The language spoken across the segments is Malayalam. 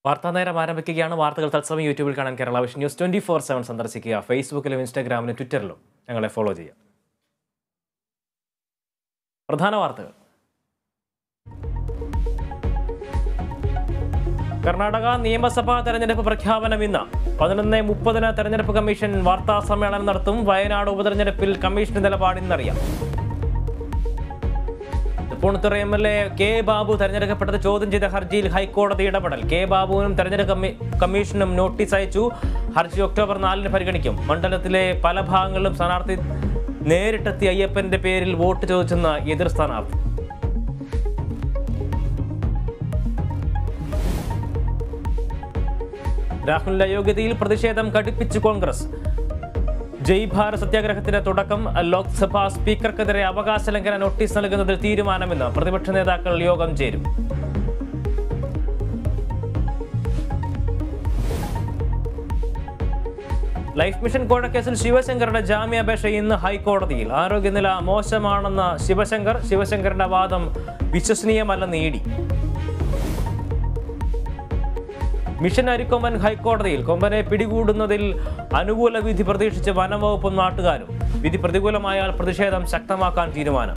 വാർത്താ നേരം ആരംഭിക്കുകയാണ് വാർത്തകൾ തത്സമയം യൂട്യൂബിൽ കാണാൻ Kerala vision news twenty four seven സന്ദർശിക്കുക ഫേസ്ബുക്കിലും ഇൻസ്റ്റാഗ്രാമിലും ട്വിറ്ററിലും ഞങ്ങളെ ഫോളോ ചെയ്യുക പ്രധാന വാർത്തകൾ കർണാടക നിയമസഭാ തെരഞ്ഞെടുപ്പ് പ്രഖ്യാപനം ഇന്ന് പതിനൊന്ന് മുപ്പതിന് തെരഞ്ഞെടുപ്പ് കമ്മീഷൻ വാർത്താ സമ്മേളനം നടത്തും വയനാട് ഉപതെരഞ്ഞെടുപ്പിൽ കമ്മീഷൻ നിലപാട് ഇന്നറിയാം Thrippunithura M L A K Babu തെരഞ്ഞെടുക്കപ്പെട്ടത് ചോദ്യം ചെയ്ത ഹർജിയിൽ ഹൈക്കോടതി ഇടപെടൽ കെ ബാബുവിനും തെരഞ്ഞെടുപ്പ് കമ്മി- കമ്മീഷനും നോട്ടീസ് അയച്ചു ഹർജി ഒക്ടോബർ നാലിന് പരിഗണിക്കും മണ്ഡലത്തിലെ പല ഭാഗങ്ങളിലും സ്ഥാനാർത്ഥി നേരിട്ടെത്തി അയ്യപ്പന്റെ പേരിൽ വോട്ട് ചോദിച്ചെന്ന എതിർ സ്ഥാനാർത്ഥി രാഹുലിന്റെ അയോഗ്യതയിൽ പ്രതിഷേധം കടുപ്പിച്ച് കോൺഗ്രസ് ജയ് ഭാരത് സത്യാഗ്രഹത്തിന് തുടക്കം ലോക്സഭാ സ്പീക്കർക്കെതിരെ അവകാശ ലംഘന നോട്ടീസ് നൽകുന്നതിൽ തീരുമാനമെന്ന് പ്രതിപക്ഷ നേതാക്കൾ യോഗം ചേരും ലൈഫ് മിഷൻ കോഴക്കേസിൽ ശിവശങ്കറുടെ ജാമ്യാപേക്ഷ ഇന്ന് ഹൈക്കോടതിയിൽ ആരോഗ്യനില മോശമാണെന്ന ശിവശങ്കർ ശിവശങ്കറിന്റെ വാദം വിശ്വസനീയമല്ലെന്ന് ഇ ഡി മിഷൻ അരിക്കൊമ്പൻ ഹൈക്കോടതിയിൽ കൊമ്പനെ പിടികൂടുന്നതിൽ അനുകൂല വിധി പ്രതീക്ഷിച്ച് വനംവകുപ്പും നാട്ടുകാരും വിധി പ്രതികൂലമായാൽ പ്രതിഷേധം ശക്തമാക്കാൻ തീരുമാനം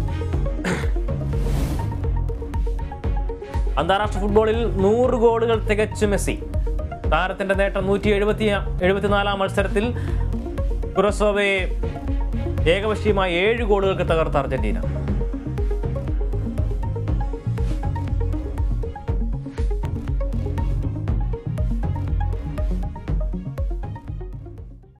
അന്താരാഷ്ട്ര ഫുട്ബോളിൽ നൂറ് ഗോളുകൾ തികച്ചു മെസ്സി താരത്തിന്റെ നേട്ടം നൂറ്റി എഴുപത്തി എഴുപത്തിനാലാം മത്സരത്തിൽ കുറസോവയെ ഏകപക്ഷീയമായി ഏഴ് ഗോളുകൾക്ക് തകർത്ത അർജന്റീന